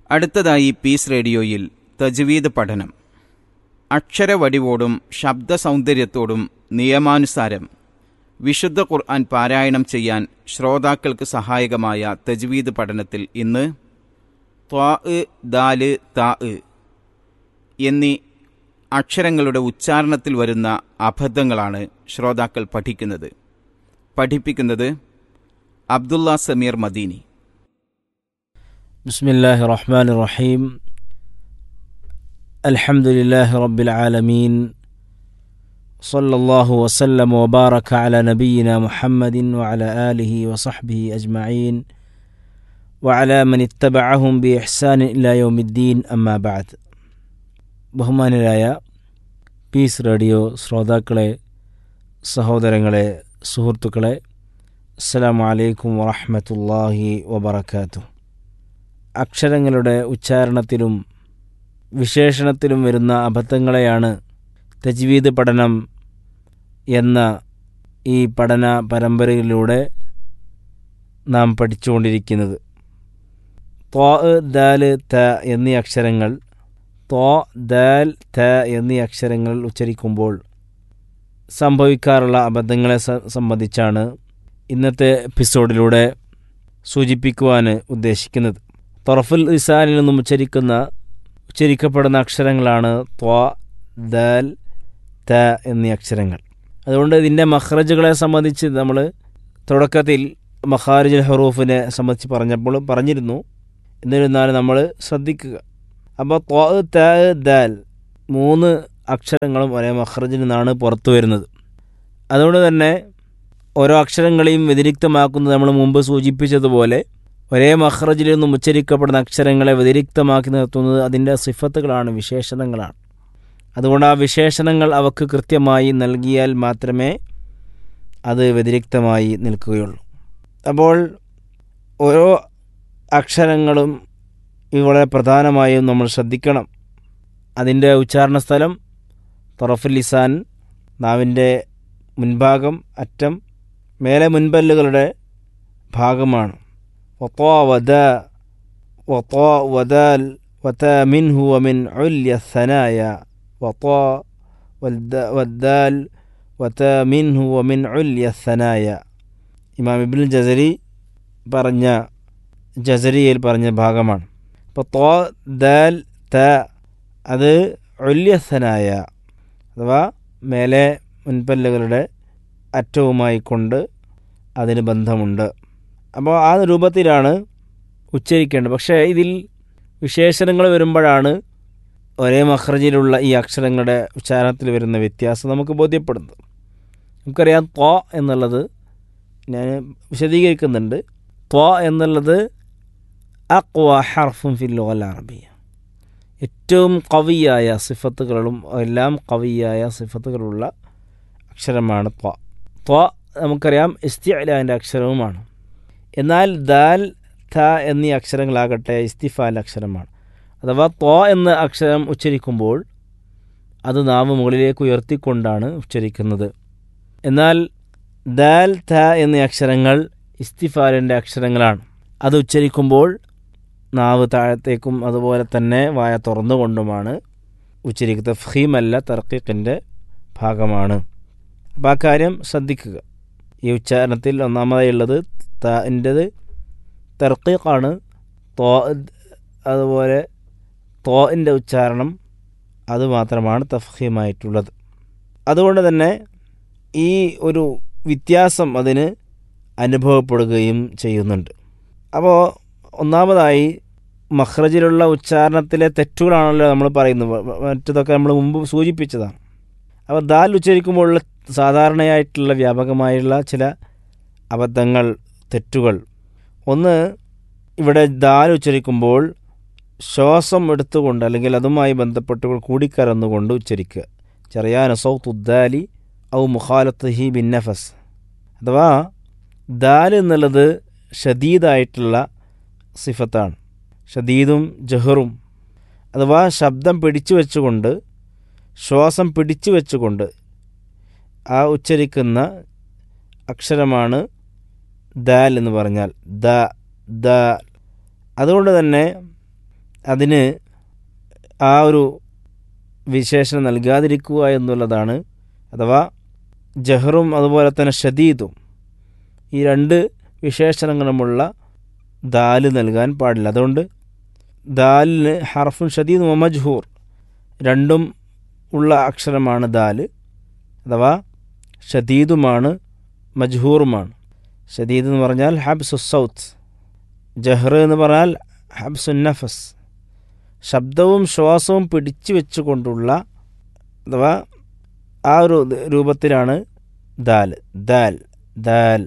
അടുത്തതായി പീസ് റേഡിയോയിൽ തജ്വീദ് പഠനം അക്ഷരവടിവോടും ശബ്ദ സൗന്ദര്യത്തോടും നിയമാനുസാരം വിശുദ്ധ ഖുർആൻ പാരായണം ചെയ്യാൻ ശ്രോതാക്കൾക്ക് സഹായകമായ തജ്വീദ് പഠനത്തിൽ ഇന്ന് ത്വാ ദാല് താ എന്നീ അക്ഷരങ്ങളുടെ ഉച്ചാരണത്തിൽ വരുന്ന അബദ്ധങ്ങളാണ് ശ്രോതാക്കൾ പഠിക്കുന്നത് പഠിപ്പിക്കുന്നത് അബ്ദുള്ള സമീർ മദീനി بسم الله الرحمن الرحيم الحمد لله رب العالمين صلى الله وسلم وبارك على نبينا محمد وعلى آله وصحبه أجمعين وعلى من اتبعهم بإحسان إلى يوم الدين أما بعد ബഹുമാനരായ പീസ് റേഡിയോ ശ്രോതാക്കളെ സഹോദരങ്ങളെ സുഹൃത്തുക്കളെ അസ്സലാമു അലൈക്കും വറഹ്മത്തുള്ളാഹി വബറകാതുഹു അക്ഷരങ്ങളുടെ ഉച്ചാരണത്തിലും വിശേഷണത്തിലും വരുന്ന അബദ്ധങ്ങളെയാണ് തജ്വീദ് പഠനം എന്ന ഈ പഠന പരമ്പരയിലൂടെ നാം പഠിച്ചുകൊണ്ടിരിക്കുന്നത് ത്വാ ദാല് ത എന്നീ അക്ഷരങ്ങൾ ത്വാ ദാൽ ത എന്നീ അക്ഷരങ്ങൾ ഉച്ചരിക്കുമ്പോൾ സംഭവിക്കാറുള്ള അബദ്ധങ്ങളെ സ- സംബന്ധിച്ചാണ് ഇന്നത്തെ എപ്പിസോഡിലൂടെ സൂചിപ്പിക്കുവാൻ ഉദ്ദേശിക്കുന്നത് തൊറഫുൽ ഇസാനിൽ നിന്നും ഉച്ചരിക്കുന്ന ഉച്ചരിക്കപ്പെടുന്ന അക്ഷരങ്ങളാണ് ത്വാ ദാൽ ത എന്നീ അക്ഷരങ്ങൾ അതുകൊണ്ട് ഇതിൻ്റെ മഹ്റജുകളെ സംബന്ധിച്ച് നമ്മൾ തുടക്കത്തിൽ മഹാരിജുൽ ഹറൂഫിനെ സംബന്ധിച്ച് പറഞ്ഞപ്പോൾ പറഞ്ഞിരുന്നു എന്നിരുന്നാലും നമ്മൾ ശ്രദ്ധിക്കുക അപ്പോൾ ത്വാ ത ദാൽ മൂന്ന് അക്ഷരങ്ങളും ഒരേ മഹ്റജിൽ നിന്നാണ് പുറത്തു വരുന്നത് അതുകൊണ്ട് തന്നെ ഓരോ അക്ഷരങ്ങളെയും വ്യതിരിക്തമാക്കുന്നത് നമ്മൾ മുമ്പ് സൂചിപ്പിച്ചതുപോലെ ഒരേ മഹ്റജിൽ നിന്നും ഉച്ചരിക്കപ്പെടുന്ന അക്ഷരങ്ങളെ വ്യതിരിക്തമാക്കി നിർത്തുന്നത് അതിൻ്റെ സിഫത്തുകളാണ് വിശേഷണങ്ങളാണ് അതുകൊണ്ട് ആ വിശേഷണങ്ങൾ അവക്ക് കൃത്യമായി നൽകിയാൽ മാത്രമേ അത് വ്യതിരിക്തമായി നിൽക്കുകയുള്ളൂ അപ്പോൾ ഓരോ അക്ഷരങ്ങളും ഇത് വളരെ പ്രധാനമായും നമ്മൾ ശ്രദ്ധിക്കണം അതിൻ്റെ ഉച്ചാരണ സ്ഥലം തൊറഫുൽ ലിസാൻ നാവിൻ്റെ മുൻഭാഗം അറ്റം മേലെ മുൻപല്ലുകളുടെ ഭാഗമാണ് وطا ودا وطا ودال وتا منه ومن عليا الثنايا وطا والد- والدال وتا منه ومن عليا الثنايا ഇമാം ഇബ്നുൽ ജസരി പറഞ്ഞ ജസരിയിൽ പറഞ്ഞ ഭാഗമാണ് അപ്പോൾ തോ ദാൽ ത അത് ഒല്യസനായ അഥവാ മേലെ മുൻപല്ലുകളുടെ അറ്റവുമായി കൊണ്ട് അതിന് ബന്ധമുണ്ട് അപ്പോൾ ആ രൂപത്തിലാണ് ഉച്ചരിക്കേണ്ടത് പക്ഷേ ഇതിൽ വിശേഷണങ്ങൾ വരുമ്പോഴാണ് ഒരേ മഹ്റജിലുള്ള ഈ അക്ഷരങ്ങളുടെ ഉച്ചാരണത്തിൽ വരുന്ന വ്യത്യാസം നമുക്ക് ബോധ്യപ്പെടുന്നത് നമുക്കറിയാം ത്വ എന്നുള്ളത് ഞാൻ വിശദീകരിക്കുന്നുണ്ട് ത്വ എന്നുള്ളത് അക്വ ഹർഫും ഫില്ലുൽ അറബിയ ഏറ്റവും കവിയായ സിഫത്തുകളും എല്ലാം കവിയായ സിഫത്തുകളുള്ള അക്ഷരമാണ് ത്വ ത്വ നമുക്കറിയാം ഇസ്തിഅലാൻ്റെ അക്ഷരവുമാണ് എന്നാൽ ദാൽ ഥ എന്നീ അക്ഷരങ്ങളാകട്ടെ ഇസ്തിഫാൽ അക്ഷരമാണ് അഥവാ ത്വ എന്ന അക്ഷരം ഉച്ചരിക്കുമ്പോൾ അത് നാവ് മുകളിലേക്ക് ഉയർത്തിക്കൊണ്ടാണ് ഉച്ചരിക്കുന്നത് എന്നാൽ ദാൽ ഥ എന്നീ അക്ഷരങ്ങൾ ഇസ്തിഫാലിൻ്റെ അക്ഷരങ്ങളാണ് അത് ഉച്ചരിക്കുമ്പോൾ നാവ് താഴത്തേക്കും അതുപോലെ തന്നെ വായ തുറന്നുകൊണ്ടുമാണ് ഉച്ചരിക്കുന്നത് ഫീമല്ല തർക്കീഖിൻ്റെ ഭാഗമാണ് അപ്പോൾ ആ കാര്യം ശ്രദ്ധിക്കുക ഈ ഉച്ചാരണത്തിൽ ഒന്നാമതായി ഉള്ളത് താൻ്റെത് തർക്കീഖാണ് തോ അതുപോലെ തോൻ്റെ ഉച്ചാരണം അത് മാത്രമാണ് തഫീമായിട്ടുള്ളത് അതുകൊണ്ട് തന്നെ ഈ ഒരു വ്യത്യാസം അതിന് അനുഭവപ്പെടുകയും ചെയ്യുന്നുണ്ട് അപ്പോൾ ഒന്നാമതായി മഹ്റജിലുള്ള ഉച്ചാരണത്തിലെ തെറ്റുകളാണല്ലോ നമ്മൾ പറയുന്നത് മറ്റതൊക്കെ നമ്മൾ മുമ്പ് സൂചിപ്പിച്ചതാണ് അപ്പോൾ ദാൽ ഉച്ചരിക്കുമ്പോഴുള്ള സാധാരണയായിട്ടുള്ള വ്യാപകമായുള്ള ചില അബദ്ധങ്ങൾ തെറ്റുകൾ ഒന്ന് ഇവിടെ ദാൽ ഉച്ചരിക്കുമ്പോൾ ശ്വാസം എടുത്തുകൊണ്ട് അല്ലെങ്കിൽ അതുമായി ബന്ധപ്പെട്ട് കൂടിക്കലർന്നുകൊണ്ട് ഉച്ചരിക്കുക ചെറിയാന സൗത്തുദ്ദാലി ഔ മുഖാലത്ത് ഹി ബിൻ നഫസ് അഥവാ ദാൽ എന്നുള്ളത് ഷദീദായിട്ടുള്ള സിഫത്താണ് ഷദീദും ജഹറും അഥവാ ശബ്ദം പിടിച്ചു വെച്ചുകൊണ്ട് ശ്വാസം പിടിച്ചു വെച്ചുകൊണ്ട് ആ ഉച്ചരിക്കുന്ന അക്ഷരമാണ് ദാൽ എന്ന് പറഞ്ഞാൽ ദ ദ അതുകൊണ്ട് തന്നെ അതിന് ആ ഒരു വിശേഷണം നൽകാതിരിക്കുക എന്നുള്ളതാണ് അഥവാ ജഹറും അതുപോലെ തന്നെ ഷദീദും ഈ രണ്ട് വിശേഷണങ്ങളുമുള്ള ദാല് നൽകാൻ പാടില്ല അതുകൊണ്ട് ദാലിന് ഹർഫുൻ ഷദീദ് മജ്ഹൂർ രണ്ടും ഉള്ള അക്ഷരമാണ് ദാല് അഥവാ ഷദീദുമാണ് മജ്ഹൂറുമാണ് ഷദീദ് എന്ന് പറഞ്ഞാൽ ഹബ്സു സൗത്ത് ജഹ്ർ എന്ന് പറഞ്ഞാൽ ഹബ്സു നഫസ് ശബ്ദവും ശ്വാസവും പിടിച്ചു വെച്ചുകൊണ്ടുള്ള അഥവാ ആ ഒരു രൂപത്തിലാണ് ദാൽ ദാൽ ദാൽ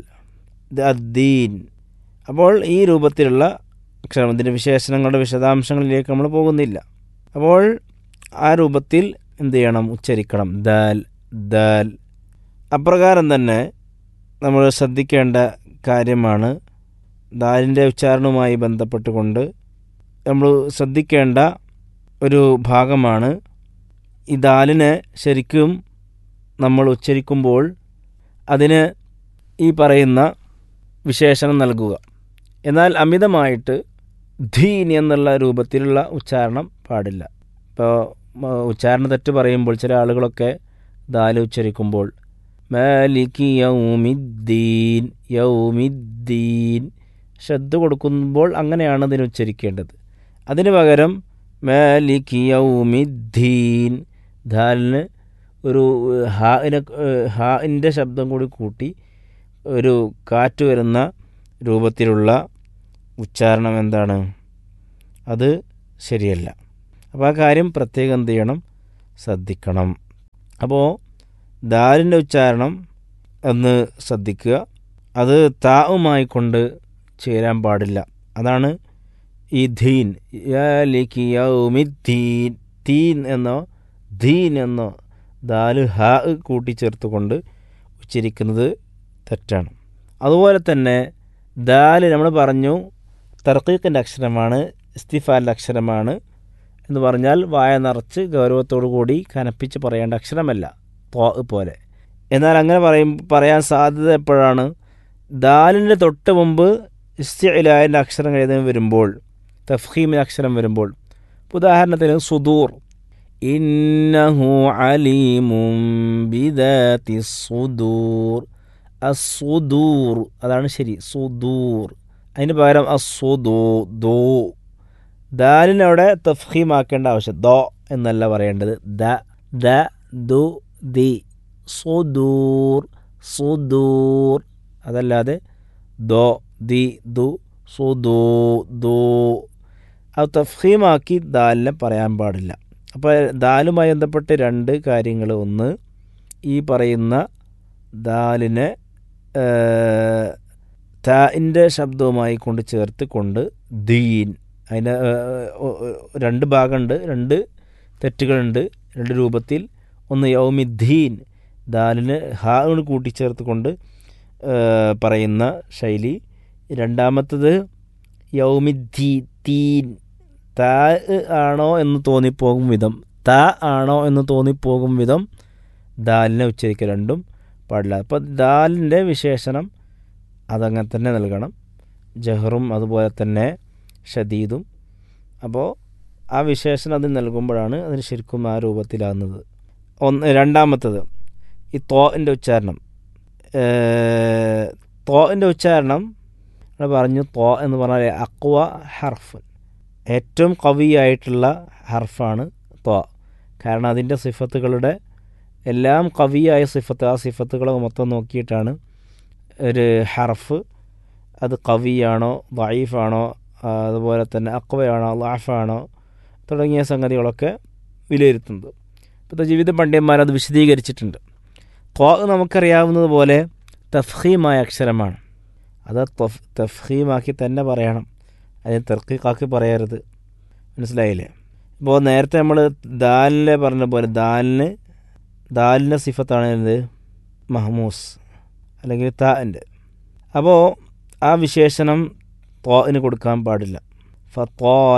ദീൻ അപ്പോൾ ഈ രൂപത്തിലുള്ള അക്ഷരം ഇതിൻ്റെ വിശേഷണങ്ങളുടെ വിശദാംശങ്ങളിലേക്ക് നമ്മൾ പോകുന്നില്ല അപ്പോൾ ആ രൂപത്തിൽ എന്ത് ചെയ്യണം ഉച്ചരിക്കണം ദാൽ ദാൽ അപ്രകാരം തന്നെ നമ്മൾ ശ്രദ്ധിക്കേണ്ട കാര്യമാണ് ദാലിൻ്റെ ഉച്ചാരണവുമായി ബന്ധപ്പെട്ടുകൊണ്ട് നമ്മൾ ശ്രദ്ധിക്കേണ്ട ഒരു ഭാഗമാണ് ഈ ദാലിനെ ശരിക്കും നമ്മൾ ഉച്ചരിക്കുമ്പോൾ അതിന് ഈ പറയുന്ന വിശേഷണം നൽകുക എന്നാൽ അമിതമായിട്ട് ധീൻ എന്നുള്ള രൂപത്തിലുള്ള ഉച്ചാരണം പാടില്ല ഇപ്പോൾ ഉച്ചാരണ തെറ്റ് പറയുമ്പോൾ ചില ആളുകളൊക്കെ ദാല് ഉച്ചരിക്കുമ്പോൾ മാലികി യൗമിദ്ദീൻ യൗമിദ്ദീൻ ശ്രദ്ധ കൊടുക്കുമ്പോൾ അങ്ങനെയാണ് അതിന് ഉച്ചരിക്കേണ്ടത് അതിന് പകരം മാലികി യൗമിദ്ദീൻ ദാലിന് ഒരു ഹാഇനെ ഹാഇൻ്റെ ശബ്ദം കൂടി കൂട്ടി ഒരു കാറ്റ് വരുന്ന രൂപത്തിലുള്ള ഉച്ചാരണം എന്താണ് അത് ശരിയല്ല അപ്പോൾ ആ കാര്യം പ്രത്യേകം എന്ത് ചെയ്യണം ശ്രദ്ധിക്കണം അപ്പോൾ ദാലിൻ്റെ ഉച്ചാരണം ഒന്ന് ശ്രദ്ധിക്കുക അത് താവുമായി കൊണ്ട് ചേരാൻ പാടില്ല അതാണ് ഈ ധീൻ യാലിക്ക് യൗമിദ്ദീൻ തീൻ എന്നോ ധീൻ എന്നോ ദാല് ഹ കൂട്ടിച്ചേർത്തുകൊണ്ട് ഉച്ചരിക്കുന്നത് തെറ്റാണ് അതുപോലെ തന്നെ ദാല് നമ്മൾ പറഞ്ഞു തർക്കീക്കിൻ്റെ അക്ഷരമാണ് ഇസ്തിഫാലിൻ്റെ അക്ഷരമാണ് എന്ന് പറഞ്ഞാൽ വായ നിറച്ച് ഗൗരവത്തോടു കൂടി കനപ്പിച്ച് പറയേണ്ട അക്ഷരമല്ല തോ പോലെ എന്നാൽ അങ്ങനെ പറയും പറയാൻ സാധ്യത എപ്പോഴാണ് ദാലിൻ്റെ തൊട്ട് മുമ്പ് ഇസ്തിലായൻ്റെ അക്ഷരം എഴുതാൻ വരുമ്പോൾ തഫ്ഹീമിൻ്റെ അക്ഷരം വരുമ്പോൾ ഉദാഹരണത്തിന് സുദൂർ ഇന്നഹു അലീമും ബിദാതി സുദൂർ അസുദൂർ അതാണ് ശരി സുദൂർ അതിന് പകരം അസുദൂ ദോ ദാലിനവിടെ തഫ്ഹീമാക്കേണ്ട ആവശ്യം ദോ എന്നല്ല പറയേണ്ടത് ദ ദ ദു ദി സുദൂർ സുദൂർ അതല്ലാതെ ദോ ദി ദു സുദൂ ദൂ അത് തഫ്ഹീമാക്കി ദാലിനെ പറയാൻ പാടില്ല അപ്പോൾ ദാലുമായി ബന്ധപ്പെട്ട് രണ്ട് കാര്യങ്ങൾ ഒന്ന് ഈ പറയുന്ന ദാലിനെ താഇൻ്റെ ശബ്ദവുമായി കൊണ്ട് ചേർത്ത് കൊണ്ട് ദീൻ അതിന് രണ്ട് ഭാഗമുണ്ട് രണ്ട് തെറ്റുകളുണ്ട് രണ്ട് രൂപത്തിൽ ഒന്ന് യൗമിദ്ദീൻ ദാലിന് ഹാ കൂട്ടിച്ചേർത്ത് കൊണ്ട് പറയുന്ന ശൈലി രണ്ടാമത്തത് യൗമിദ്ദീ തീൻ താ ആണോ എന്ന് തോന്നിപ്പോകും വിധം താ ആണോ എന്ന് തോന്നിപ്പോകും വിധം ദാലിനെ ഉച്ചരിക്കുക രണ്ടും പാടില്ല അപ്പോൾ ദാലിൻ്റെ വിശേഷണം അതങ്ങനെ തന്നെ നൽകണം ജഹറും അതുപോലെ തന്നെ ഷദീദും അപ്പോൾ ആ വിശേഷണം അത് നൽകുമ്പോഴാണ് അതിന് ശരിക്കും ആ രൂപത്തിലാകുന്നത് ഒന്ന് രണ്ടാമത്തത് ഈ തോൻ്റെ ഉച്ചാരണം തോൻ്റെ ഉച്ചാരണം പറഞ്ഞു തോ എന്ന് പറഞ്ഞാൽ അക്വ ഹർഫ് ഏറ്റവും കവിയായിട്ടുള്ള ഹർഫാണ് തോ കാരണം അതിൻ്റെ സിഫത്തുകളുടെ എല്ലാം കവിയായ സിഫത്ത് ആ സിഫത്തുകൾ മൊത്തം നോക്കിയിട്ടാണ് ഒരു ഹർഫ് അത് കവിയാണോ വൈഫാണോ അതുപോലെ തന്നെ അക്വയാണോ ലാഫാണോ തുടങ്ങിയ സംഗതികളൊക്കെ വിലയിരുത്തുന്നത് ഇപ്പോഴത്തെ ജീവിത പണ്ഡിതന്മാരത് വിശദീകരിച്ചിട്ടുണ്ട് ത്വാ നമുക്കറിയാവുന്നത് പോലെ തഫ്ഹീമായ അക്ഷരമാണ് അത് തഫ് തഫ്ഹീമാക്കി തന്നെ പറയണം അതിന് തെർക്കീക്കാക്കി പറയരുത് മനസ്സിലായില്ലേ ഇപ്പോൾ നേരത്തെ നമ്മൾ ദാലിനെ പറഞ്ഞ പോലെ ദാലിന് ദാലിൻ്റെ സിഫത്താണ് എന്ത് മഹ്മൂസ് അല്ലെങ്കിൽ താൻ്റെ അപ്പോൾ ആ വിശേഷണം ത്വാന് കൊടുക്കാൻ പാടില്ല ഫ